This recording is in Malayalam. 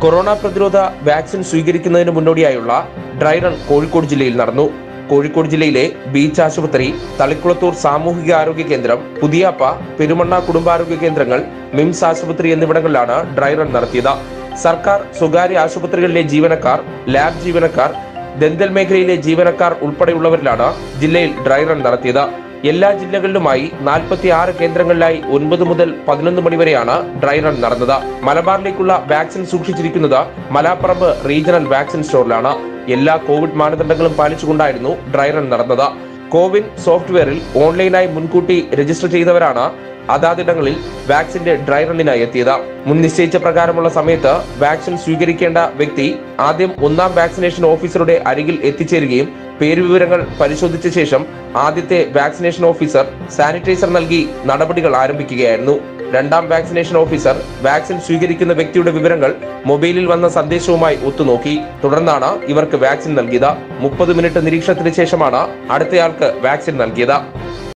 കൊറോണ പ്രതിരോധ വാക്സിൻ സ്വീകരിക്കുന്നതിന് മുന്നോടിയായുള്ള ഡ്രൈ റൺ കോഴിക്കോട് ജില്ലയിൽ നടന്നു കോഴിക്കോട് ജില്ലയിലെ ബീച്ച് ആശുപത്രി തളിക്കുളത്തൂർ സാമൂഹിക ആരോഗ്യ കേന്ദ്രം പുതിയാപ്പ പെരുമണ്ണ കുടുംബാരോഗ്യ കേന്ദ്രങ്ങൾ മിംസ് ആശുപത്രി എന്നിവിടങ്ങളിലാണ് ഡ്രൈ റൺ നടത്തിയത് സർക്കാർ സ്വകാര്യ ആശുപത്രികളിലെ ജീവനക്കാർ ലാബ് ജീവനക്കാർ ദന്തൽ മേഖലയിലെ ജീവനക്കാർ ഉൾപ്പെടെയുള്ളവരിലാണ് ജില്ലയിൽ ഡ്രൈ റൺ നടത്തിയത് എല്ലാ ജില്ലകളിലുമായി നാൽപ്പത്തി ആറ് കേന്ദ്രങ്ങളിലായി ഒൻപത് മുതൽ പതിനൊന്ന് മണിവരെയാണ് ഡ്രൈ റൺ നടന്നത് മലബാറിലേക്കുള്ള വാക്സിൻ സൂക്ഷിച്ചിരിക്കുന്നത് മലാപ്പറമ്പ് റീജിയണൽ വാക്സിൻ സ്റ്റോറിലാണ് എല്ലാ കോവിഡ് മാനദണ്ഡങ്ങളും പാലിച്ചുകൊണ്ടായിരുന്നു ഡ്രൈ റൺ നടന്നത് കോവിൻ സോഫ്റ്റ്വെയറിൽ ഓൺലൈനായി മുൻകൂട്ടി രജിസ്റ്റർ ചെയ്തവരാണ് അതാതിടങ്ങളിൽ വാക്സിന്റെ ഡ്രൈ റണ്ണിനായി എത്തിയത് മുൻ നിശ്ചയിച്ച പ്രകാരമുള്ള സമയത്ത് വാക്സിൻ സ്വീകരിക്കേണ്ട വ്യക്തി ആദ്യം ഒന്നാം വാക്സിനേഷൻ ഓഫീസറുടെ അരികിൽ എത്തിച്ചേരുകയും പേരുവിവരങ്ങൾ പരിശോധിച്ച ശേഷം ആദ്യത്തെ വാക്സിനേഷൻ ഓഫീസർ സാനിറ്റൈസർ നൽകി നടപടികൾ ആരംഭിക്കുകയായിരുന്നു രണ്ടാം വാക്സിനേഷൻ ഓഫീസർ വാക്സിൻ സ്വീകരിക്കുന്ന വ്യക്തിയുടെ വിവരങ്ങൾ മൊബൈലിൽ വന്ന സന്ദേശവുമായി ഒത്തുനോക്കി തുടർന്നാണ് ഇവർക്ക് വാക്സിൻ നൽകിയത് മുപ്പത് മിനിറ്റ് നിരീക്ഷണത്തിന് ശേഷമാണ് അടുത്തയാൾക്ക് വാക്സിൻ നൽകിയത്